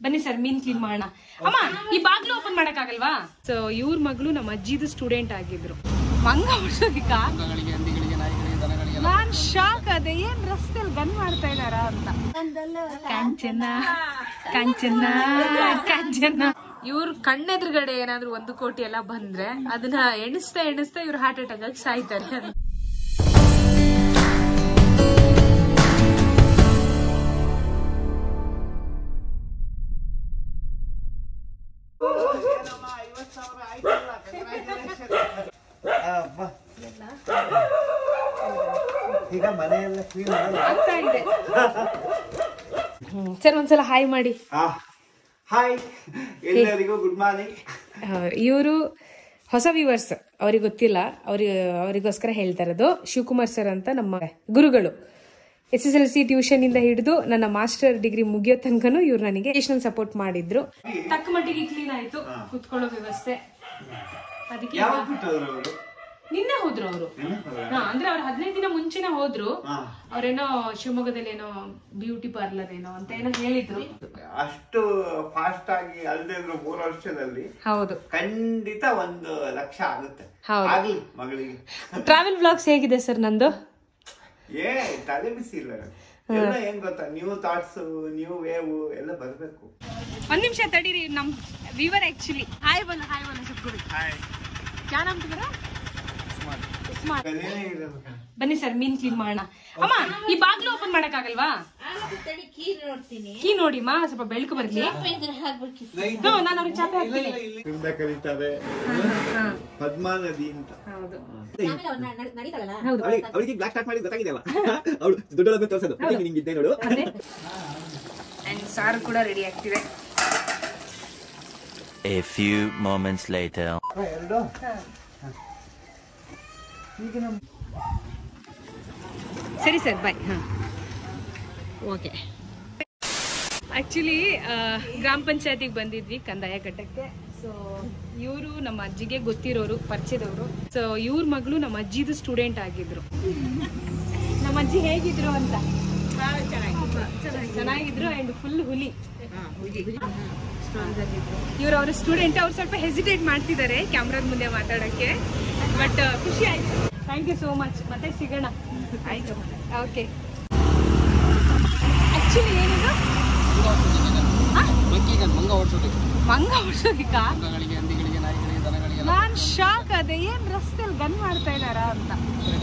ಬನ್ನಿ ಸರ್ ಮೀನ್ ಕ್ಲೀನ್ ಮಾಡೋಣ ಅಮ್ಮ ಈ ಬಾಗ್ಲು ಓಪನ್ ಮಾಡಕ್ಕಾಗಲ್ವಾ ಸೊ ಇವ್ರ ಮಗಳು ನಮ್ಮ ಅಜ್ಜಿದು ಸ್ಟೂಡೆಂಟ್ ಆಗಿದ್ರು ಮಂಗ ಹೊಡ್ಸೋದಿಕ್ಕ ನಾನ್ ಶಾಕ್ ಅದೇ ಏನ್ ರಸ್ತೆಯಲ್ಲಿ ಗನ್ ಮಾಡ್ತಾ ಇದಾರ ಅಂತ ಕಾಂಚನ ಕಾಂಚನ ಕಾಂಚನ ಇವ್ರ ಕಣ್ಣೆದುರುಗಡೆ ಏನಾದ್ರೂ ಒಂದು ಕೋಟಿ ಎಲ್ಲ ಬಂದ್ರೆ ಅದನ್ನ ಎಣಿಸ್ತಾ ಎಣಿಸ್ತಾ ಇವ್ರು ಹಾರ್ಟ್ ಅಟ್ಯಾಕ್ ಆಗಿ ಸಾಯ್ತಾರೆ ಅಬ್ಬಾ. ಈಗ ಮನೆಯೆಲ್ಲ ಕ್ಲೀನ್ ಮಾಡಲ್ಲ ಆಗ್ತಾ ಇದೆ ಸರ್ ಒಂದ್ಸಲ ಹಾಯ್ ಮಾಡಿ ಹಾಯ್ ಎಲ್ಲರಿಗೂ ಗುಡ್ ಮಾರ್ನಿಂಗ್ ಇವರು ಹೊಸ ವ್ಯೂವರ್ಸ್ ಅವ್ರಿಗೆ ಗೊತ್ತಿಲ್ಲ ಅವ್ರಿಗೆ ಅವರಿಗೋಸ್ಕರ ಹೇಳ್ತಾ ಇರೋದು ಶಿವಕುಮಾರ್ ಸರ್ ಅಂತ ನಮ್ಮ ಗುರುಗಳು S S L C tuition ಇಂದ ಹಿಡಿದು ನನ್ನ ಮಾಸ್ಟರ್ ಡಿಗ್ರಿ ಮುಗಿಯೋ ತನಕನು ಇವ್ರು ನನಗೆ ಎಜುಕೇಶನಲ್ ಸಪೋರ್ಟ್ ಮಾಡಿದ್ರು ತಕ್ಕ ಮಟ್ಟಿಗೆ ಕ್ಲೀನ್ ಆಯ್ತು ಕುತ್ಕೊಳ್ಳೋ ವ್ಯವಸ್ಥೆ ಅದಕ್ಕೆ ಯಾವಾಗ ಬಿಟ್ಟದ್ರು ಅವರು ನಿನ್ನೆ ಹೋದ್ರು ಅವರು ಅಂದ್ರೆ ಅವ್ರು ಹದಿನೈದು ದಿನ ಮುಂಚೆನೆ ಹೋದ್ರು ಅವ್ರೇನೋ ಶಿವಮೊಗ್ಗದಲ್ಲಿ ಏನೋ ಬ್ಯೂಟಿ ಪಾರ್ಲರ್ ಏನೋ ಅಂತ ಏನೋ ಹೇಳಿದ್ರು ಅಷ್ಟು ಫಾಸ್ಟ್ ಆಗಿ ಅಲ್ಲದೆ ಇದ್ರು ಮೂರು ವರ್ಷದಲ್ಲಿ ಹೌದು ಖಂಡಿತ ಒಂದು ಲಕ್ಷ ಆಗುತ್ತೆ ಹೌದು. ಆಗ್ಲಿ ಮಗಳಿಗೆ ಟ್ರಾವೆಲ್ ಬ್ಲಾಗ್ಸ್ ಹೇಗಿದೆ ಸರ್ ನಂದು ಏ ತಲೆ ಬಿಸಿ ಇಲ್ಲ ಎಲ್ಲ ಏನ್ ಗೊತ್ತಾ ನ್ಯೂ ಥಾಟ್ಸ್ ನ್ಯೂ ವೇವ್ ಎಲ್ಲ ಬರ್ಬೇಕು ಒಂದ್ ನಿಮಿಷ ತಡೀರಿ ನಮ್ ವಿವರ್ ಆಕ್ಚುಲಿ ಹಾಯ್ ಬಲ್ಲ ಹಾಯ್ ಬಲ್ಲ ಸುಟ್ಕೊಡಿ ಕ್ಯಾ ನಾಮ್ ತುಮರಾ ಉಸ್ಮಾನ್ ಕಲಿಯೇ ಇರಲ್ಲ ಕಣೆ. ಬನ್ನಿ ಸರ್ ಮೀನ್ ಕ್ಲೀನ್ ಮಾಡೋಣ ಅಮ್ಮ ಈ ಬಾಗ್ಲು ಓಪನ್ ಮಾಡಕ್ಕಾಗಲ್ವಾ ತಡಿ ಕೀ ನೋಡ್ತೀನಿ ಕೀ ನೋಡಿ ಮಾ ಸ್ವಲ್ಪ ಬೆಳಕು ಬರ್ಲಿ ಇದ್ರೆ ಹಾಕ್ಬಿಡ್ಕಿ ಹ್ಞೂ ನಾನು ಅವ್ರಿಗೆ ಚಾಪೆ ಹಾಕ್ತೀನಿ ಇಂದ ಕರೀತಾರೆ ಪದ್ಮಾ ನದಿ ಅಂತ ಹೌದು ಆಮೇಲೆ ಅವ್ರು ನ- ನ- ನಡೀತಾಳಲ್ಲ ಹೌದು ಅವಳಿಗೆ ಬ್ಲಾಕ್ ಸ್ಟಾರ್ಟ್ ಮಾಡಿ ಗೊತ್ತಾಗಿದೆಯಲ್ಲ ಅವಳು ದೊಡ್ಡೊಳಗೆ ತೋರಿಸೋದು ನಿಂಗಿದ್ದೆ ನೋಡು ಅದೇ ಅಂಡ್ ಸಾರು ಕೂಡ ರೆಡಿ ಆಗ್ತಿದೆ A few moments later. ಎರಡು ಈಗ ನಮ್ಮ ಸರಿ ಸರ್ ಬಾಯ್ ಹಾಂ ಓಕೆ ಆ್ಯಕ್ಚುಲಿ ಗ್ರಾಮ ಪಂಚಾಯತಿಗೆ ಬಂದಿದ್ವಿ ಕಂದಾಯ ಕಟ್ಟಕ್ಕೆ ಸೊ ಇವರು ನಮ್ಮ ಅಜ್ಜಿಗೆ ಗೊತ್ತಿರೋರು ಪರಿಚಯದವರು ಸೊ ಇವ್ರ ಮಗಳು ನಮ್ಮ ಅಜ್ಜಿದು ಸ್ಟೂಡೆಂಟ್ ಆಗಿದ್ರು ನಮ್ಮ ಅಜ್ಜಿ ಹೇಗಿದ್ರು ಅಂತ ಚೆನ್ನಾಗಿದ್ರು ಅಂಡ್ ಫುಲ್ ಹುಲಿ ಇವ್ರು ಅವ್ರ ಸ್ಟೂಡೆಂಟ್ ಅವ್ರು ಸ್ವಲ್ಪ ಹೆಸಿಟೇಟ್ ಮಾಡ್ತಿದ್ದಾರೆ ಕ್ಯಾಮ್ರಾದ ಮುಂದೆ ಮಾತಾಡಕ್ಕೆ ಬಟ್ ಖುಷಿ ಆಯ್ತು ಥ್ಯಾಂಕ್ ಯು ಸೋ ಮಚ್ ಮತ್ತೆ ಸಿಗೋಣ ಆಯ್ತು ಓಕೆ ಆಕ್ಚುಲಿ ಏನಿದು ಮಂಗ ಓಡಿಸೋದಿಕ್ಕ ನಾನ್ ಶಾಕ್ ಅದೇ ಏನ್ ರಸ್ತೆಯಲ್ಲಿ ಗನ್ ಮಾಡ್ತಾ ಇದಾರ ಅಂತ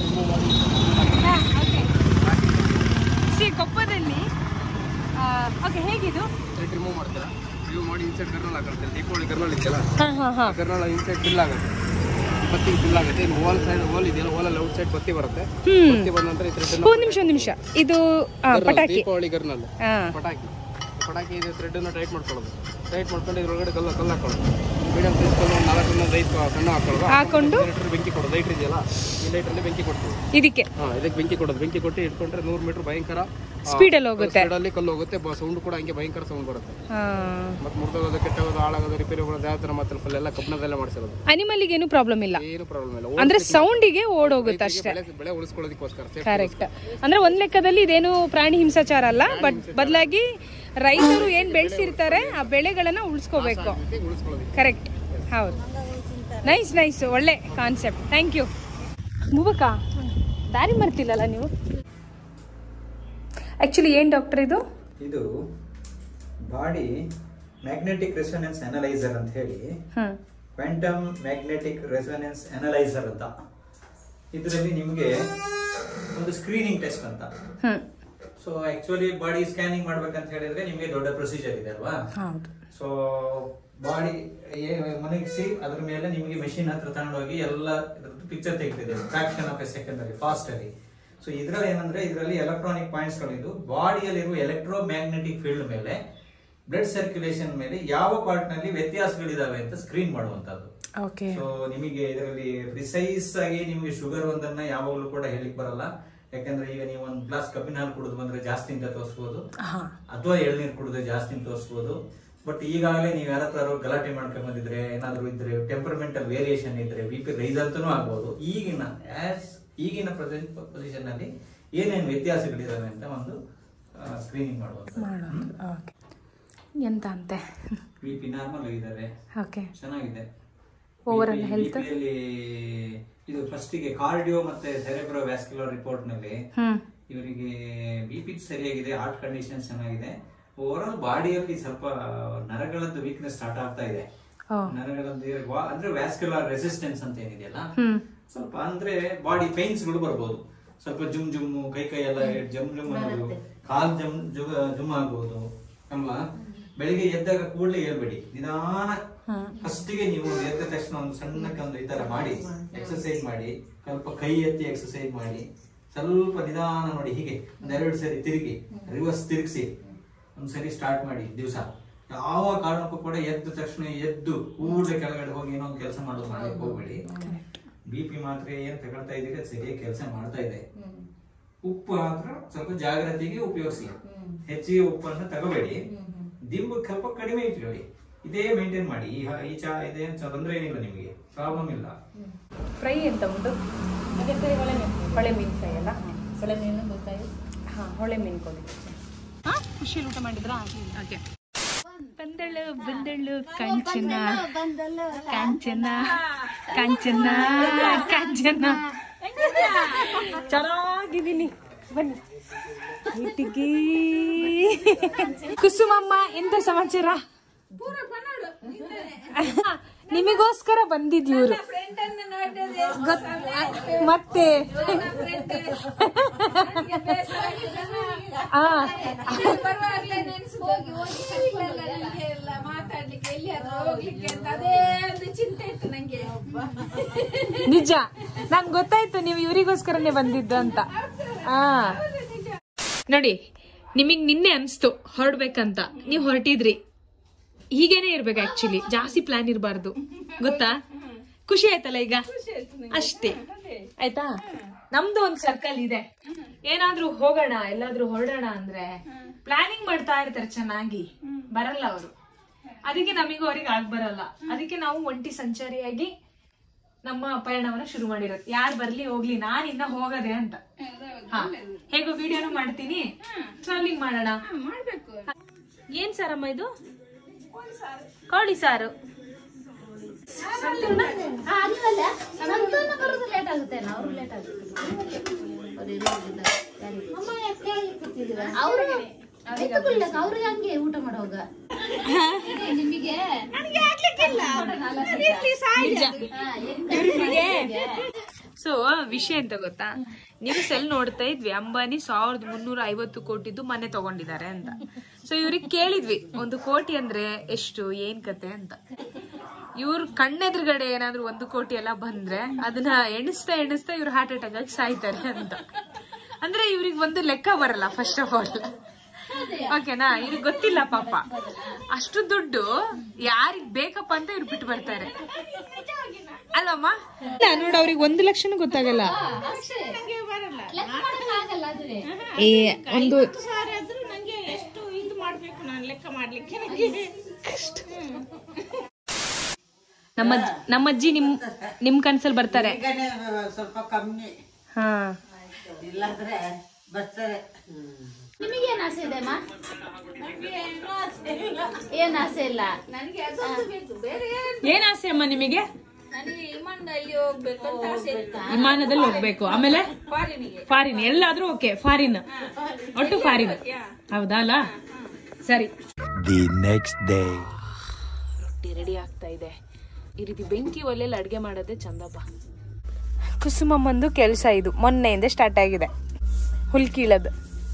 ಸಿ ಕೊಪ್ಪದಲ್ಲಿ ಓಕೆ ಹೇಗಿದು ಸೈಡ್ ರಿಮೂವ್ ಮಾಡ್ತೀರಾ ರಿಮೂವ್ ಮಾಡಿ ಇನ್ಸೈಡ್ ಕರ್ನಲ್ ಹಾಕೊಳ್ತೀರಾ ದೀಪಾವಳಿ ಕರ್ನಲ್ ಇದೆಯಲ್ಲ ಹಾ ಹಾ ಹಾ ಕರ್ನಲ್ ಇನ್ಸೈಡ್ ಬಿಲ್ ಆಗುತ್ತೆ ಬತ್ತಿ ಬಿಲ್ ಆಗುತ್ತೆ ಇನ್ನು ವಾಲ್ ಸೈಡ್ ವಾಲ್ ಇದೆಯಲ್ಲ ವಾಲಲ್ಲಿ ಔಟ್ ಸೈಡ್ ಬತ್ತಿ ಬರುತ್ತೆ ಹ್ಮ್ ಬತ್ತಿ ಬಂದ ನಂತರ ಈ ಥ್ರೆಡ್ ಒಂದ್ ನಿಮಿಷ ಒಂದ್ ನಿಮಿಷ ಇದು ಆ, ಪಟಾಕಿ ದೀಪಾವಳಿ ಕರ್ನಲ್ ಹಾ ಪಟಾಕಿ ಪಟಾಕಿ ಇದು ಥ್ರೆಡ್ನ ಟೈಟ್ ಮಾಡ್ಕೊಳ್ಳೋದು ಟೈಟ್ ಮಾಡ್ಕೊಂಡು ಇದ್ರೊಳಗಡೆ ಕಲ್ಲು ಕಲ್ಲು ಹಾಕೊಳ್ಳೋದು ಮೀಡಿಯಂ ಸೈಜ್ ಕಲ್ಲು ಒಂದು ನಾಲ್ಕರಿಂದ ಐದು ಕಣ್ಣು ಹಾಕೊಳ್ಳೋದು ಹಾಕೊಂಡು ಲೈಟ್ರ್ ಬೆಂಕಿ ಕೊಡೋದು ಲೈಟ್ರ್ ಇದೆಯಲ್ಲ ಈ ಲೈಟ್ರಲ್ಲಿ ಬೆಂಕಿ ಕೊಡ್ತೀವಿ ಇದಕ್ಕೆ ಹಾಂ ಇದಕ್ಕೆ ಬೆಂಕಿ ಕೊಡೋದು ಬೆಂಕಿ ಕೊಟ್ಟು ಇಟ್ಕೊಂಡ್ರೆ ನೂರು ಮೀಟರ್ ಭಯಂಕರ ಸ್ಪೀಡಲ್ಲಿ ಹೋಗುತ್ತೆ ಸ್ಪೀಡಲ್ಲಿ ಕಲ್ಲು ಹೋಗುತ್ತೆ ಸೌಂಡ್ ಕೂಡ ಹಂಗೆ ಭಯಂಕರ ಸೌಂಡ್ ಬರುತ್ತೆ ಹಾ ಮತ್ತೆ ಮುರಿದೋಗೋದು ಕೆಟ್ಟೋಗೋದು ಹಾಳಾಗೋದು ರಿಪೇರಿ ಮಾಡೋದು ಯಾವ ಥರ ಮಾತ್ರ ಫುಲ್ ಎಲ್ಲ ಕಬ್ಬಣದಲ್ಲೇ ಮಾಡಿಸಿರೋದು ಅನಿಮಲ್ಗೆ ಏನು ಪ್ರಾಬ್ಲಮ್ ಇಲ್ಲ ಏನು ಪ್ರಾಬ್ಲಮ್ ಇಲ್ಲ ಅಂದ್ರೆ ಸೌಂಡಿಗೆ ಓಡೋಗುತ್ತೆ ಅಷ್ಟೇ ಬೆಳೆ ಬೆಳೆ ಉಳಿಸ್ಕೊಳ್ಳೋದಕ್ಕೋಸ್ಕರ ಸೇಫ್ ಕರೆಕ್ಟ್ ಅಂದ್ರೆ ಒಂದ್ ಲೆಕ್ಕದಲ್ಲಿ ಇದೇನು ಪ್ರಾಣಿ ಹಿಂಸಾಚಾರ ಅಲ್ಲ ಬಟ್ ಬದಲಾಗಿ ರೈತರು ಏನ್ ಬೆಳೆಸಿರ್ತಾರೆ ಆ ಬೆಳೆಗಳನ್ನ ಉಳಿಸ್ಕೋಬೇಕು ಉಳಿಸ್ಕೊಳ್ಳೋದಕ್ಕೆ ಕರೆಕ್ಟ್ ಹೌದು ನೈಸ್ ನೈಸ್ ಒಳ್ಳೆ ಕಾನ್ಸೆಪ್ಟ್ ಥ್ಯಾಂಕ್ ಯು ಮುಬಕ ದಾರಿ ಮರ್ತಿಲ್ಲಲ್ಲ ನೀವು ಆಕ್ಚುಲಿ ಏನ್ ಡಾಕ್ಟರ್ ಇದು ಇದು ಬಾಡಿ ಮ್ಯಾಗ್ನೆಟಿಕ್ ರೆಸೊನೆನ್ಸ್ ಅನಲೈಸರ್ ಅಂತ ಹೇಳಿ hmm quantum magnetic resonance analyser ಅಂತ ಇದರಲ್ಲಿ ನಿಮಗೆ ಒಂದು ಸ್ಕ್ರೀನಿಂಗ್ ಟೆಸ್ಟ್ ಅಂತ hmm so actually body scanning ಮಾಡ್ಬೇಕಂತ ಹೇಳಿದ್ರೆ ನಿಮಗೆ ದೊಡ್ಡ ಪ್ರೊಸೀಜರ್ ಇದೆ ಅಲ್ವಾ ಹೌದು ಸೊ ಬಾಡಿ ಮನಗಿಸಿ ಅದ್ರ ಮೇಲೆ ನಿಮಗೆ ಮೆಷಿನ್ ಹತ್ರ ತಗೊಂಡೋಗಿ ಎಲ್ಲ ಪಿಕ್ಚರ್ ತೆಗಿತಿದೆ ಫ್ರಾಕ್ಷನ್ ಆಫ್ ಎ ಸೆಕೆಂಡ್ ಅಲ್ಲಿ ಫಾಸ್ಟ್ ಆಗಿ ಸೊ ಇದ್ರಲ್ಲಿ ಏನಂದ್ರೆ ಇದರಲ್ಲಿ ಎಲೆಕ್ಟ್ರಾನಿಕ್ ಪಾಯಿಂಟ್ಸ್ ಗಳಿದ್ದು ಬಾಡಿಯಲ್ಲಿರುವ ಎಲೆಕ್ಟ್ರೋ ಮ್ಯಾಗ್ನೆಟಿಕ್ ಫೀಲ್ಡ್ ಮೇಲೆ ಬ್ಲಡ್ ಸರ್ಕ್ಯುಲೇಷನ್ ಮೇಲೆ ಯಾವ ಪಾರ್ಟ್ ನಲ್ಲಿ ವ್ಯತ್ಯಾಸಗಳಿದಾವೆ ಅಂತ ಸ್ಕ್ರೀನ್ ಮಾಡುವಂತದ್ದು ಓಕೆ ಸೊ ನಿಮಗೆ ಇದರಲ್ಲಿ ಪ್ರಿಸೈಸ್ ಆಗಿ ನಿಮಗೆ ಶುಗರ್ ಒಂದನ್ನ ಯಾವಾಗಲೂ ಕೂಡ ಹೇಳಿಕ್ ಬರಲ್ಲ ಯಾಕಂದ್ರೆ ಈಗ ನೀವು ಒಂದು ಗ್ಲಾಸ್ ಕಬ್ಬಿನ ಹಾಲು ಕುಡಿದು ಬಂದ್ರೆ ಜಾಸ್ತಿ ಅಂತ ತೋರಿಸ್ಬೋದು ಅಥವಾ ಎಳ್ನೀರು ಕುಡಿದ್ರೆ ಜಾಸ್ತಿ ಅಂತ ತೋರಿಸ್ಬೋದು ಬಟ್ ಈಗಾಗಲೇ ನೀವು ಯಾರ ಹತ್ರ ಗಲಾಟೆ ಮಾಡ್ಕೊಂಡ್ ಬಂದಿದ್ರೆ ಏನಾದ್ರು ಇದ್ರೆ ಟೆಂಪರ್ಮೆಂಟಲ್ ವೇರಿಯೇಷನ್ ಇದ್ರೆ ಬಿ ಪಿ ರೈಸ್ ಅಂತಾನೂ ಆಗ್ಬೋದು ಈಗಿನ ಆಸ್ ಈಗಿನ ಪ್ರೆಸೆಂಟ್ ಪೊಸಿಷನ್ ಅಲ್ಲಿ ಏನೇನು ವ್ಯತ್ಯಾಸಗಳಿದಾವೆ ಅಂತ ಒಂದು ಸ್ಕ್ರೀನಿಂಗ್ ಮಾಡುವಂತ ಎಂತ ಅಂತೆ ಬಿ ಪಿ ನಾರ್ಮಲ್ ಆಗಿದ್ದಾರೆ ಓಕೆ ಚೆನ್ನಾಗಿದೆ Overall BP health? ಯಲ್ಲಿ ಇದು ಫಸ್ಟಿಗೆ ಕಾರ್ಡಿಯೋ ಮತ್ತೆ ಸೆರೆಬ್ರೋ ವ್ಯಾಸ್ಕ್ಯುಲರ್ ರಿಪೋರ್ಟ್ ನಲ್ಲಿ ಹ್ಮ್ ಇವರಿಗೆ ಬಿ ಪಿ ಸರಿಯಾಗಿದೆ ಹಾರ್ಟ್ ಕಂಡೀಷನ್ ಚೆನ್ನಾಗಿದೆ ಓವರ್ ಆಲ್ ಬಾಡಿಯಲ್ಲಿ ಸ್ವಲ್ಪ ನರಗಳದ್ದು ವೀಕ್ನೆಸ್ ಸ್ಟಾರ್ಟ್ ಆಗ್ತಾ ಇದೆ ಓ. ನರಗಳದ್ದು ವಾ- ಅಂದ್ರೆ ವ್ಯಾಸ್ಕ್ಯುಲರ್ ರೆಸಿಸ್ಟೆನ್ಸ್ ಅಂತ ಏನಿದೆಯಲ್ಲ ಹ್ಮ್ ಸ್ವಲ್ಪ ಅಂದ್ರೆ ಬಾಡಿ ಪೈನ್ಸ್ ಗಳು ಬರ್ಬೋದು ಸ್ವಲ್ಪ ಜುಮ್ ಜುಮ್ಮು ಕೈ ಕೈ ಎಲ್ಲ ಜಮ್ ಜುಮ್ ಆಗೋದು ಕಾಲ್ ಜಮ್ ಜು- ಜುಮ್ ಆಗ್ಬೋದು ಅಲ್ವಾ ಬೆಳಿಗ್ಗೆ ಎದ್ದಾಗ ಕೂಡಲೇ ಹೇಳ್ಬೇಡಿ ನಿಧಾನ ಫಸ್ಟಿಗೆ ನೀವು ಎದ್ದ ತಕ್ಷಣ ಒಂದು ಸಣ್ಣಕ್ಕೆ ಒಂದು ಈ ತರ ಮಾಡಿ ಎಕ್ಸರ್ಸೈಸ್ ಮಾಡಿ ಸ್ವಲ್ಪ ಕೈ ಎತ್ತಿ ಎಕ್ಸರ್ಸೈಸ್ ಮಾಡಿ ಸ್ವಲ್ಪ ನಿಧಾನ ನೋಡಿ ಹೀಗೆ ಒಂದೆರಡು ಸರಿ ತಿರುಗಿ ರಿವರ್ಸ್ ತಿರುಗಿಸಿ ಒಂದ್ಸರಿ ಸ್ಟಾರ್ಟ್ ಮಾಡಿ ದಿವಸ ಯಾವ ಕಾರಣಕ್ಕೂ ಕೂಡ ಎದ್ದ ತಕ್ಷಣ ಎದ್ದು ಕೂಡಲೇ ಕೆಳಗಡೆ ಹೋಗಿ ಏನೋ ಒಂದು ಕೆಲಸ ಮಾಡೋದು ಮಾಡಕ್ಕೆ ಹೋಗ್ಬೇಡಿ ಬಿ ಪಿ ಮಾತ್ರೆ ಏನ್ ತಗೊಳ್ತಾ ಇದೀರಿ ಅದು ಸರಿಯಾಗಿ ಕೆಲಸ ಮಾಡ್ತಾ ಇದೆ ಉಪ್ಪು ಮಾತ್ರ ಸ್ವಲ್ಪ ಜಾಗ್ರತೆಗೆ ಉಪಯೋಗಿಸಿ ಹೆಚ್ಚಿಗೆ ಉಪ್ಪನ್ನು ತಗೋಬೇಡಿ ದಿಂಬು ಸ್ವಲ್ಪ ಕಡಿಮೆ ಇಟ್ಕೊಳ್ಳಿ ಇದೇ ಮೇಂಟೈನ್ ಮಾಡಿ ಈ ಹ- ಈ ಚಾ ಇದೇನು ತೊಂದರೆ ಏನಿಲ್ಲ ನಿಮಗೆ ಪ್ರಾಬ್ಲಮ್ ಇಲ್ಲ ಫ್ರೈ ಎಂತ ಉಂಟು ಹೊಳೆ ಮೀನು ಫ್ರೈ ಅಲ್ಲ ಹೊಳೆ ಮೀನು ಗೊತ್ತಾಯ್ತು ಹಾ ಹೊಳೆ ಮೀನು ಕೊಡಿ ಖುಷಿಯಲ್ಲಿ ಊಟ ಮಾಡಿದ್ರಾ ಓಕೆ ಬಂದಳು ಬಂದಳು ಕಾಂಚನ ಕಾಂಚನ ಕಾಂಚನ ಕಾಂಚನ ಚೆನ್ನಾಗಿದ್ದೀನಿ ಬನ್ನಿ ಒಟ್ಟಿಗೆ ಕುಸುಮಮ್ಮ ಎಂತ ಸಮಾಚಾರ ನಿಮಗೋಸ್ಕರ ಬಂದಿದ್ ಇವ್ರು ಗೊತ್- ಮತ್ತೆ ಆ ಬರುವಾಗ್ಲೇ ನೆನ್ಸು ಹೋಗಿ ಹೋಗಿ ಕಟ್ಲಲ್ಲ ನನಗೆ ಎಲ್ಲ ಮಾತಾಡ್ಲಿಕ್ಕೆ ಎಲ್ಲಿಯಾದ್ರೂ ಹೋಗ್ಲಿಕ್ಕೆ ಅಂತ ಅದೇ ಒಂದು ಚಿಂತೆ ಇತ್ತು ನಂಗೆ ನಿಜ ನಂಗೆ ಗೊತ್ತಾಯ್ತು ನೀವು ಇವರಿಗೋಸ್ಕರನೇ ಬಂದಿದ್ದು ಅಂತ ಆ ನೋಡಿ ನಿಮಗ್ ನಿನ್ನೆ ಅನ್ಸ್ತು ಹೊರಡ್ಬೇಕಂತ ನೀವು ಹೊರಟಿದ್ರಿ ಹೀಗೇನೆ ಇರ್ಬೇಕು ಆಕ್ಚುಲಿ ಜಾಸ್ತಿ ಪ್ಲಾನ್ ಇರಬಾರ್ದು ಗೊತ್ತಾ ಖುಷಿ ಆಯ್ತಲ್ಲ ಈಗ ಅಷ್ಟೇ ಆಯ್ತಾ ನಮ್ದು ಒಂದ್ ಸರ್ಕಲ್ ಇದೆ ಏನಾದ್ರೂ ಹೋಗೋಣ ಎಲ್ಲಾದ್ರೂ ಹೊರಡೋಣ ಅಂದ್ರೆ ಪ್ಲಾನಿಂಗ್ ಮಾಡ್ತಾ ಇರ್ತಾರೆ ಚೆನ್ನಾಗಿ ಬರಲ್ಲ ಅವರು ಅದಕ್ಕೆ ನಮಿಗೂ ಅವ್ರಿಗೆ ಆಗ್ ಬರಲ್ಲ ಅದಕ್ಕೆ ನಾವು ಒಂಟಿ ಸಂಚಾರಿಯಾಗಿ ನಮ್ಮ ಪಯಣವನ್ನ ಶುರು ಮಾಡಿರೋದು ಯಾರು ಬರ್ಲಿ ಹೋಗ್ಲಿ ನಾನ್ ಇನ್ನ ಹೋಗದೆ ಅಂತ ಹಾ ಹೇಗೋ ವಿಡಿಯೋನು ಮಾಡ್ತೀನಿ ಟ್ರಾವೆಲಿಂಗ್ ಮಾಡೋಣ ಏನ್ ಸಾರಮ್ಮ ಇದು ಕೋಳಿ ಸಾರು ಸಂತೂರ್ಣ ಬರೋದು ಲೇಟ್ ಆಗುತ್ತೆ ಅವ್ರು ಲೇಟ್ ಆಗುತ್ತೆ ಅವ್ರು ಅವ್ರಿಗೆ ಹಂಗೆ ಊಟ ಮಾಡೋಗ ನಿಮಗೆ ಸೊ ವಿಷಯ ಎಂತ ಗೊತ್ತಾ ನೀವು ಸೆಲ್ ನೋಡ್ತಾ ಇದ್ವಿ ಅಂಬಾನಿ ಸಾವಿರದ ಮುನ್ನೂರ ಐವತ್ತು ಕೋಟಿದ್ದು ಮನೆ ತಗೊಂಡಿದ್ದಾರೆ ಅಂತ ಸೊ ಇವ್ರಿಗೆ ಕೇಳಿದ್ವಿ ಒಂದು ಕೋಟಿ ಅಂದ್ರೆ ಎಷ್ಟು ಏನ್ ಕತೆ ಅಂತ ಇವ್ರ ಕಣ್ಣೆದುರುಗಡೆ ಏನಾದ್ರೂ ಒಂದು ಕೋಟಿ ಎಲ್ಲ ಬಂದ್ರೆ ಅದನ್ನ ಎಣಿಸ್ತಾ ಎಣಿಸ್ತಾ ಇವ್ರು ಹಾರ್ಟ್ ಅಟ್ಯಾಕ್ ಆಗಿ ಸಾಯ್ತಾರೆ ಅಂತ ಅಂದ್ರೆ ಇವ್ರಿಗೆ ಒಂದು ಲೆಕ್ಕ ಬರಲ್ಲ ಫಸ್ಟ್ ಆಫ್ ಆಲ್ ಓಕೆನಾ ಇವ್ರಿಗೆ ಗೊತ್ತಿಲ್ಲ ಪಾಪ ಅಷ್ಟು ದುಡ್ಡು ಯಾರಿಗ್ ಬೇಕಪ್ಪ ಅಂತ ಇವ್ರು ಬಿಟ್ಟು ಬರ್ತಾರೆ ಅಲ್ಲಮ್ಮ ನೋಡ ಅವ್ರಿಗೆ ಒಂದು ಲಕ್ಷನೂ ಗೊತ್ತಾಗಲ್ಲ ಲೆಕ್ಕ ಮಾಡಕ್ಕಾಗಲ್ಲ ಅದ್ರೆ ಏ ಒಂದು ಸಾರಿ ಆದ್ರೂ ನಂಗೆ ಎಷ್ಟು ಇದು ಮಾಡ್ಬೇಕು ನಾನು ಲೆಕ್ಕ ಮಾಡ್ಲಿಕ್ಕೆ ನನಗೆ ನಮ್ಮ ಅಜ್ಜಿ- ನಮ್ಮ ಅಜ್ಜಿ ನಿಮ್ ನಿಮ್ ಕನ್ಸಲ್ಲಿ ಬರ್ತಾರೆ ಸ್ವಲ್ಪ ಕಮ್ಮಿ ಹಾ ಇಲ್ಲಾಂದ್ರೆ ಬರ್ತಾರೆ ನಿಮಗೇನ್ ಆಸೆ ಇದೆ ಅಮ್ಮ ಏನ್ ಆಸೆ ಇಲ್ಲ ನನಗೆ ಅದೊಂದು ಬೇಕು ಬೇರೆ ಏನ್ ಏನ್ ಆಸೆ ಅಮ್ಮ ನಿಮಗೆ ನನಗೆ ವಿಮಾನದಲ್ಲಿ ಹೋಗ್ಬೇಕಂತ ಆಸೆ ಇತ್ತು ವಿಮಾನದಲ್ಲಿ ಹೋಗ್ಬೇಕು ಆಮೇಲೆ ಫಾರಿನಿಗೆ ಫಾರಿನ್ ಎಲ್ಲಾದ್ರೂ ಓಕೆ ಫಾರಿನ್ ಒಟ್ಟು ಫಾರಿನ್ ಹೌದಾ ಅಲ್ಲ ಸರಿ The next day. ರೊಟ್ಟಿ ರೆಡಿ ಆಗ್ತಾ ಇದೆ ಈ ರೀತಿ ಬೆಂಕಿ ಒಲೆಯಲ್ಲಿ ಅಡುಗೆ ಮಾಡೋದೇ ಚಂದಪ್ಪ ಕುಸುಮಮ್ಮಂದು ಕೆಲಸ ಇದು ಮೊನ್ನೆಯಿಂದ ಸ್ಟಾರ್ಟ್ ಆಗಿದೆ ಹುಲ್ ಕೀಳೋದು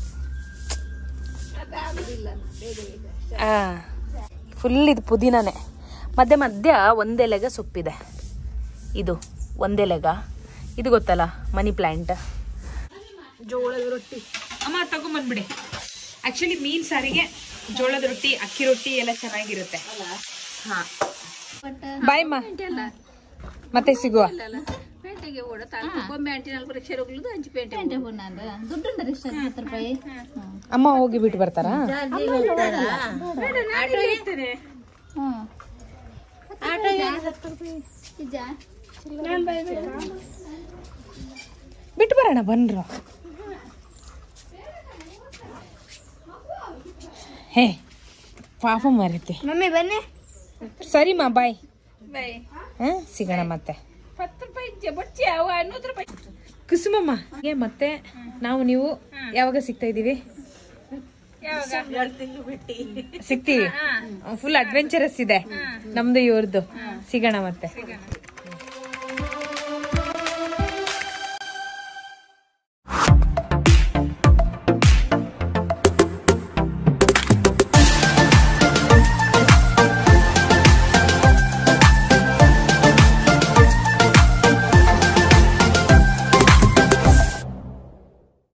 ಫುಲ್ ಇದು ಪುದೀನನೇ ಮಧ್ಯೆ ಮಧ್ಯ ಒಂದೆಲೆಗ ಸೊಪ್ಪಿದೆ ಇದು ಒಂದೆಲೆಗ ಇದು ಗೊತ್ತಲ್ಲ ಮನಿ ಪ್ಲ್ಯಾಂಟ್ ಜೋಳದ ರೊಟ್ಟಿ ಅಮ್ಮ ತಗೊಂಬಂದ್ಬಿಡಿ ಆಕ್ಚುಲಿ ಮೀನ್ ಸಾರಿಗೆ ಜೋಳದ ರೊಟ್ಟಿ ಅಕ್ಕಿ ರೊಟ್ಟಿ ಎಲ್ಲ ಚೆನ್ನಾಗಿರುತ್ತೆ ಹಾ ಬಾಯ್ ಮಾ ಮತ್ತೆ ಸಿಗುವ ಪೇಟೆಗೆ ಓಡತಾ ಬೊಮ್ಮೆ ಅಂಟಿನಲ್ಲಿ ಪರೀಕ್ಷೆ ಹೋಗ್ಲದು ಅಂಚು ಪೇಟೆ ಪೇಂಟೆ ನಾನು ದುಡ್ಡುಂಟ ರಿಕ್ಷಾ ಹತ್ತು ರೂಪಾಯಿ ಅಮ್ಮ ಹೋಗಿ ಬಿಟ್ಟು ಬರ್ತಾರಾ ಆಟೋ ಇರ್ತೇನೆ ಹ್ಮ್ ಆಟೋ ಹತ್ತು ರೂಪಾಯಿ ನಿಜ ಬಿಟ್ಟು ಬರೋಣ ಬನ್ರ ಹೇ ಪಾಪ ಮರಿತಿ ಮಮ್ಮಿ ಬನ್ನಿ ಸರಿಮಾ ಬಾಯ್ ಬೈ ಹಾ ಸಿಗೋಣ ಮತ್ತೆ ಹತ್ತು ರೂಪಾಯಿ ಜ- ಬಚ್ಚಿ ಅವ ಹನ್ನೊಂದು ರೂಪಾಯಿ ಕುಸುಮಮ್ಮ ಹಾಗೆ ಮತ್ತೆ ನಾವು ನೀವು ಯಾವಾಗ ಸಿಗ್ತಾ ಇದೀವಿ ಸಿಗ್ತೀವಿ ಫುಲ್ ಅಡ್ವೆಂಚರಸ್ ಇದೆ ನಮ್ದು ಇವ್ರದ್ದು ಸಿಗೋಣ ಮತ್ತೆ